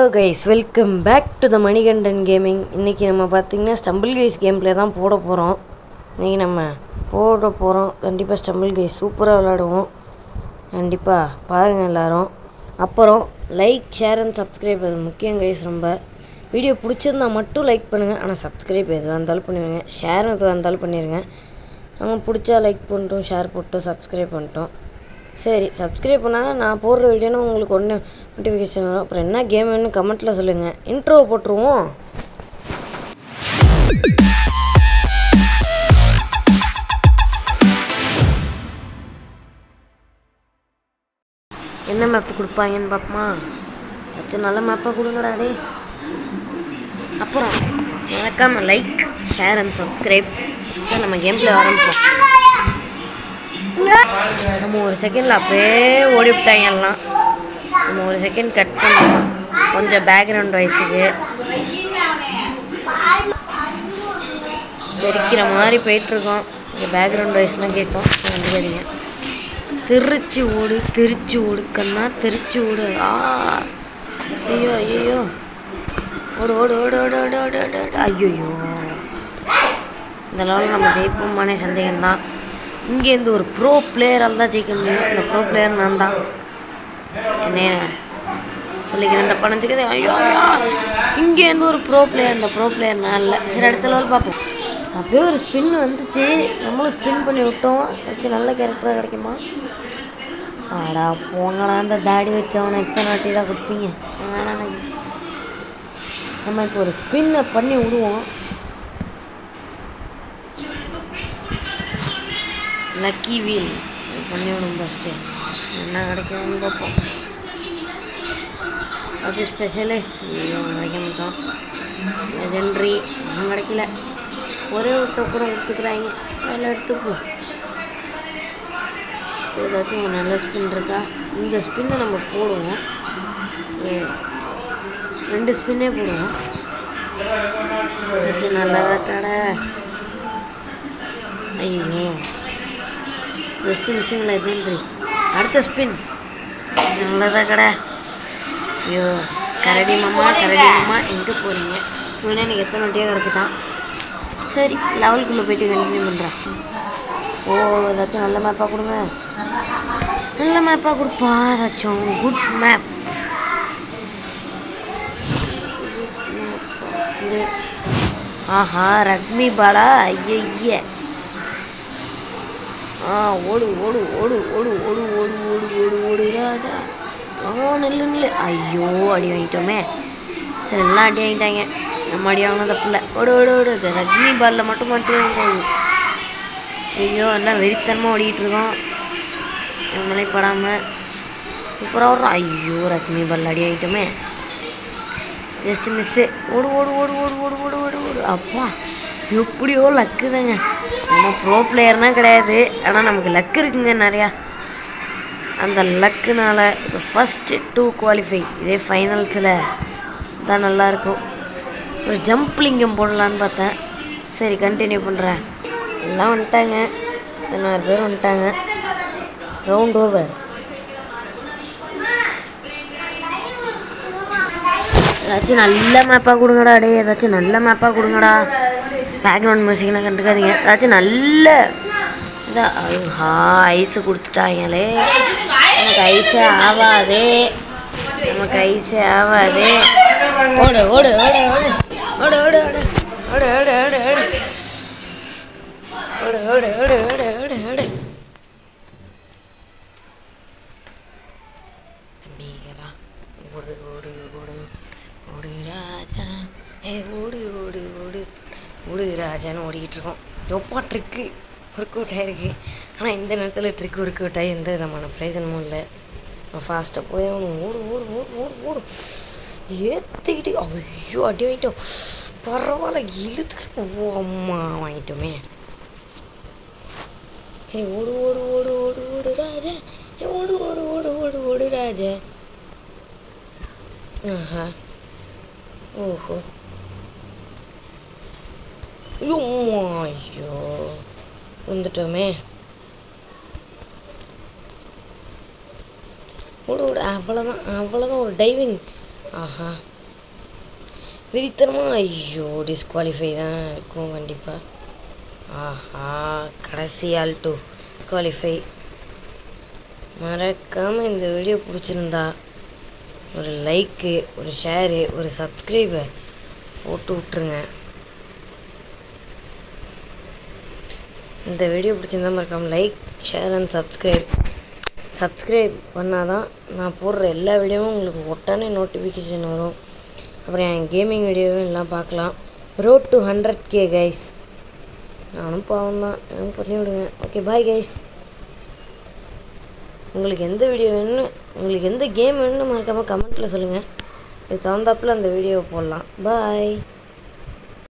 Hello guys welcome back to the Manikandan gaming இன்றைக்கி நம்ம பார்த்திங்கன்னா ஸ்டம்பிள் கைஸ் கேம் ப்ளே தான் போட போகிறோம் இன்றைக்கி நம்ம போட போகிறோம் கண்டிப்பாக ஸ்டம்பிள் கைஸ் சூப்பராக விளாடுவோம் கண்டிப்பாக பாருங்கள் எல்லோரும் அப்புறம் லைக் ஷேர் அண்ட் சப்ஸ்கிரைப் அது முக்கியம் கைஸ் ரொம்ப வீடியோ பிடிச்சிருந்தா மட்டும் லைக் பண்ணுங்கள் ஆனால் சப்ஸ்கிரைப் எதுவாக இருந்தாலும் பண்ணிடுங்க ஷேர் எதுவாக இருந்தாலும் பண்ணிடுங்க அவங்க பிடிச்சா லைக் பண்ணிட்டோம் ஷேர் போட்டோம் சப்ஸ்கிரைப் பண்ணிட்டோம் சரி சப்ஸ்கிரைப் பண்ணால் நான் போடுற வீடியோனா உங்களுக்கு ஒன்று நோட்டிஃபிகேஷன் வரும் அப்புறம் என்ன கேம் வேணும்னு கமெண்ட்டில் சொல்லுங்கள் இன்ட்ரோ போட்டுருவோம் என்ன மேப் கொடுப்பாங்கன்னு பார்ப்போமா ஏதாச்சும் நல்ல மேப்பாக கொடுங்கடா டே அப்புறம் மறக்காமல் like share and subscribe sir நம்ம கேம் பிளே ஆரம்பிப்போம் நம்ம ஒரு செகண்டில் அப்படியே ஓடி விட்டாங்க எல்லாம் நம்ம ஒரு செகண்ட் கட் பண்ணுவோம் கொஞ்சம் பேக்ரவுண்ட் வாய்ஸுக்கு தெரிக்கிற மாதிரி போயிட்டுருக்கோம் இந்த பேக்ரவுண்ட் வாய்ஸ்லாம் கேட்கும் வந்துக்காதீங்க திருச்சி ஓடு திருச்சி ஓடு கண்ணா திருச்சி ஓடு ஆ ஐயோ ஐயோ ஓடு ஓடு ஓடு ஓடு ஓடு ஓடு ஓடு ஓடு ஐயோ இந்த லெவலில் நம்ம ஜெயிப்போமானே சந்தேகம்தான் இங்கேருந்து ஒரு ப்ரோ பிளேயரால் தான் ஜெயிக்க முடியும் இந்த ப்ரோ பிளேயர் நான் தான் என்ன சொல்லிக்கிறேன் இந்த பணத்துக்கு ஐயோ ஐயோ இங்கேருந்து ஒரு ப்ரோ பிளேயர் இந்த ப்ரோ பிளேயர் நான் இல்லை சரி அடுத்த லெவல் பார்ப்போம் அப்படியே ஒரு ஸ்பின் வந்துச்சு நம்மளும் ஸ்பின் பண்ணி விட்டோம் வச்சு நல்ல கேரக்டராக கிடைக்குமா ஆடா போங்கடா அந்த தாடி வச்சவனை எத்தனை வாட்டி தான் கொடுப்பீங்க வேணாம் எனக்கு. நம்ம இப்போ ஒரு ஸ்பின்னை பண்ணி விடுவோம் லக்கி வீல் பண்ணி விடும் ஃபஸ்ட்டு என்ன கிடைக்கும்னு பார்ப்போம் அது ஸ்பெஷலு ஐயோ கிடைக்க மாட்டோம் லெஜெண்ட்ரி ஒன்றும் கிடைக்கல ஒரே ஒரு டோக்கனை எடுத்துக்கிறாங்க அதில் எடுத்துப்போ ஏதாச்சும் ஒரு நல்ல ஸ்பின் இருக்கா இந்த ஸ்பின்னை நம்ம போடுவோம் ஏ, ரெண்டு ஸ்பின்னே போடுவோம் இது நல்லதா கடை ஐயோ ஜஸ்ட் மிஸ்ஸிங் லெஜெண்ட்ரி அடுத்த ஸ்பின் நல்லதா கடை ஐயோ கரடி மாமா கரடி மாமா எங்கே போகிறீங்க இவனே எனக்கு எத்தனை வட்டியாக கிடச்சிட்டான் சரி லெவலுக்குள்ளே போயிட்டு கண்டினியூ பண்ணுறேன் ஓ ஏதாச்சும் நல்ல மேப்பாக கொடுங்க நல்ல மேப்பாக கொடுப்பா ஏதாச்சும் குட் மேப் ஆஹா ரக்மி பாலா ஐய ஆ ஓடு ஓடு ஓடு ஓடு ஓடு ஓடு ஓடு ஓடு ஓடு ராஜா ஆ நெல்லு நெல்லு ஐயோ அடி வாங்கிட்டோமே சரி எல்லாம் அடி வாங்கிட்டாங்க நம்ம அடி வாங்கினா தப்பு இல்லை ஓடு ஓடு ஓடு இது ரஜினி பாலில் மட்டும் மட்டும் வாங்கிட்டாங்க ஐயோ எல்லாம் வெறித்தனமாக ஓடிக்கிட்டு இருக்கோம் நம்மளே படாமல் சூப்பராக ஓடுறோம் ஐயோ ரஜினி பாலில் அடி வாங்கிட்டோமே ஜஸ்ட் மிஸ்ஸு ஓடு ஓடு ஓடு ஓடு ஓடு ஓடு ஓடு ஓடு அப்பா எப்படியோ லக்கு தாங்க நம்ம ப்ரோ பிளேயர்னால் கிடையாது ஆனால் நமக்கு லக்கு இருக்குங்க நிறையா அந்த லக்குனால இப்போ ஃபஸ்ட்டு டூ குவாலிஃபை இதே ஃபைனல்ஸில் தான் நல்லாயிருக்கும் ஒரு ஜம்ப் லிங்கம் போடலான்னு பார்த்தேன் சரி கண்டினியூ பண்ணுறேன் எல்லாம் வந்துட்டாங்க பதினாறு பேர் வந்துட்டாங்க ரவுண்ட் ஓவர் ஏதாச்சும் நல்ல மேப்பாக கொடுங்கடா டே ஏதாச்சும் நல்ல மேப்பாக கொடுங்கடா பேக்ரவுண்ட் மியூசிக்லாம் கண்டுக்காதீங்க ஏதாச்சும் நல்ல இதா ஹா ஐஸு கொடுத்துட்டாங்களே நமக்கு ஐஸே ஆகாதே நமக்கு ஐஸே ஆகாதே ஓடு ஓடு ஓடு ஓடு ஓடு ஓடு ஓடு ஓடு ஓடு ஓடு ஓடு ஓடு ஓடு ஓடு ஓடு ஓடு தம்பிகளா ஓடு ஓடு ஓடு ஓடு ராஜா ஏ ஓடு ஓடு ஓடு ஓடு ராஜான்னு ஓடிக்கிட்டு இருக்கோம் ரொம்ப ட்ரிக்கு ஒர்க் அவுட் ஆகிருக்கு ஆனால் இந்த நேரத்தில் ட்ரிக் ஒர்க் அவுட் ஆகி எந்த விதமான பிரயோஜனமும் இல்லை நான் ஃபாஸ்ட்டாக போய் அவனு ஓடு ஓடு ஓடு ஓடு ஓடு ஏற்றிக்கிட்டு ஐயோ அடி வாங்கிட்டோம் பரவாயில்ல இழுத்துக்கிட்டு ஓ அம்மா வாங்கிட்டோமே ஏய் ஓடு ஓடு ஓடு ஓடு ஓடு ராஜா ஏ ஓடு ஓடு ஓடு ஓடு ஓடு ராஜா ஆஹா ஓஹோ ஐயோ ஐயோ வந்துட்டோமே ஓடு ஓடு அவ்வளோதான் அவ்வளோதான் ஒரு டைவிங் ஆஹா வெறித்தனமாக ஐயோ டிஸ்குவாலிஃபை தான் இருக்கும் கண்டிப்பாக ஆஹா கடைசி ஆள் டூ குவாலிஃபை மறக்காமல் இந்த வீடியோ பிடிச்சிருந்தா ஒரு லைக்கு ஒரு ஷேரு ஒரு சப்ஸ்கிரைபை போட்டு விட்ருங்க இந்த வீடியோ பிடிச்சிருந்தா மறக்காமல் like share and subscribe subscribe பண்ணால் தான் நான் போடுற எல்லா வீடியோவும் உங்களுக்கு உடனே நோட்டிஃபிகேஷன் வரும் அப்புறம் என் கேமிங் வீடியோவும் எல்லாம் பார்க்கலாம் road to hundred K guys நானும் பாவம் தான் எனக்கு பண்ணி விடுங்க ஓகே பாய் கைஸ் உங்களுக்கு எந்த வீடியோ வேணும்னு உங்களுக்கு எந்த கேம் வேணும்னு மறக்காமல் கமெண்ட்டில் சொல்லுங்கள் இது தகுந்தாப்பில் அந்த வீடியோவை போடலாம் பாய்